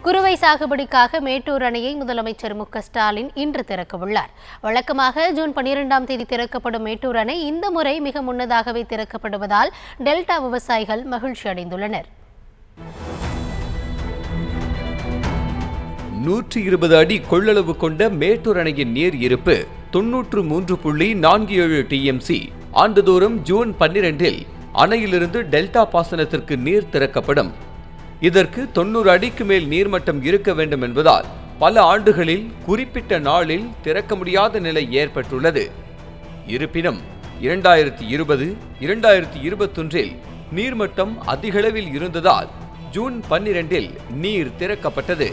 குறுவை சாகுபடிக்காக மேட்டூர் அணையை முதலமைச்சர் மு க ஸ்டாலின் இன்று திறக்க உள்ளார் வழக்கமாக ஜூன் பனிரெண்டாம் தேதி திறக்கப்படும் மேட்டூர் அணை இந்த முறை மிக முன்னதாகவே திறக்கப்படுவதால் டெல்டா விவசாயிகள் மகிழ்ச்சி அடைந்துள்ளனர் நூற்றி இருபது அடி கொள்ளளவு கொண்ட மேட்டூர் அணையின் நீர் இருப்பு தொன்னூற்று மூன்று புள்ளி நான்கு ஏழு டிஎம்சி ஆண்டுதோறும் ஜூன் பன்னிரெண்டில் அணையிலிருந்து டெல்டா பாசனத்திற்கு நீர் திறக்கப்படும் இதற்கு தொண்ணூறு அடிக்கு மேல் நீர்மட்டம் இருக்க வேண்டும் என்பதால் பல ஆண்டுகளில் குறிப்பிட்ட நாளில் திறக்க முடியாத நிலை ஏற்பட்டுள்ளது இருப்பினும் இரண்டாயிரத்தி இருபது இரண்டாயிரத்தி இருபத்தொன்றில் நீர்மட்டம் அதிகளவில் இருந்ததால் ஜூன் பன்னிரெண்டில் நீர் திறக்கப்பட்டது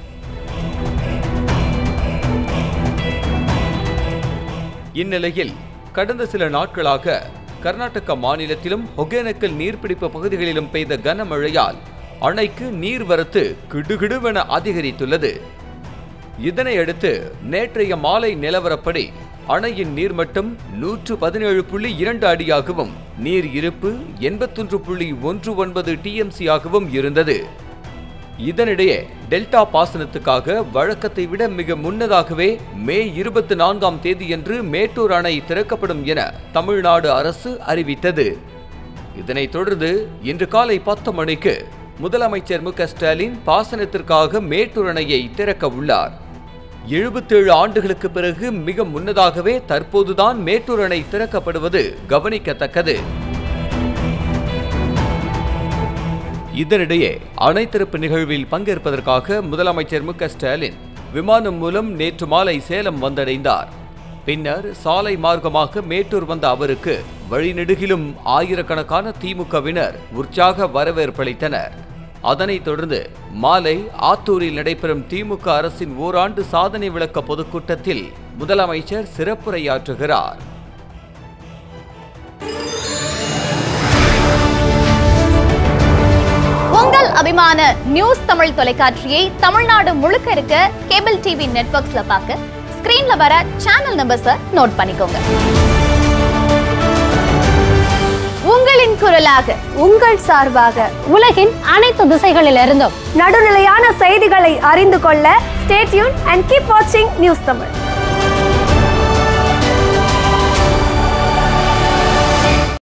இந்நிலையில் கடந்த சில நாட்களாக கர்நாடக மாநிலத்திலும் ஒகேனக்கல் நீர்பிடிப்பு பகுதிகளிலும் பெய்த கனமழையால் அணைக்கு நீர்வரத்து கிடுகிடுவென அதிகரித்துள்ளது இதனையடுத்து நேற்றைய மாலை நிலவரப்படி அணையின் நீர்மட்டம் நூற்று பதினேழு புள்ளி இரண்டு அடியாகவும் நீர் இருப்பு எண்பத்தொன்று புள்ளி ஒன்று ஒன்பது டிஎம்சியாகவும் இருந்தது இதனிடையே டெல்டா பாசனத்துக்காக வழக்கத்தை விட மிக முன்னதாகவே மே இருபத்தி நான்காம் தேதியன்று மேட்டூர் அணை திறக்கப்படும் என தமிழ்நாடு அரசு அறிவித்தது இதனைத் தொடர்ந்து இன்று காலை பத்து மணிக்கு முதலமைச்சர் மு க ஸ்டாலின் பாசனத்திற்காக மேட்டூர் அணையை திறக்க உள்ளார் எழுபத்தேழு ஆண்டுகளுக்கு பிறகு மிக முன்னதாகவே தற்போதுதான் மேட்டூர் அணை திறக்கப்படுவது கவனிக்கத்தக்கது இதனிடையே அணை திறப்பு நிகழ்வில் பங்கேற்பதற்காக முதலமைச்சர் மு க ஸ்டாலின் விமானம் மூலம் நேற்று மாலை சேலம் வந்தடைந்தார் பின்னர் சாலை மார்க்கமாக மேட்டூர் வந்த அவருக்கு வழிநெடுகிலும் ஆயிரக்கணக்கான திமுகவினர் உற்சாக வரவேற்பளித்தனர் அதனைத் தொடர்ந்து மாலை ஆத்தூரில் நடைபெறும் திமுக அரசின் ஓராண்டு சாதனை விளக்க பொதுக்கூட்டத்தில் முதலமைச்சர் சிறப்புரையாற்றுகிறார் உங்கள் அபிமான நியூஸ் தமிழ் தொலைக்காட்சியை தமிழ்நாடு முழுக்க இருக்க கேபிள் டிவி நெட்வொர்க்ஸ்ல பார்க்க ஸ்கிரீன்ல வர சேனல் நம்பர்ஸை நோட் பண்ணிக்கோங்க உங்களின் குரலாக உங்கள் சார்பாக உலகின் அனைத்து திசைகளிலிருந்தும் நடுநிலையான செய்திகளை அறிந்து கொள்ள ஸ்டேட்யூன் அண்ட் கீப் வாட்சிங் நியூஸ் தமிழ்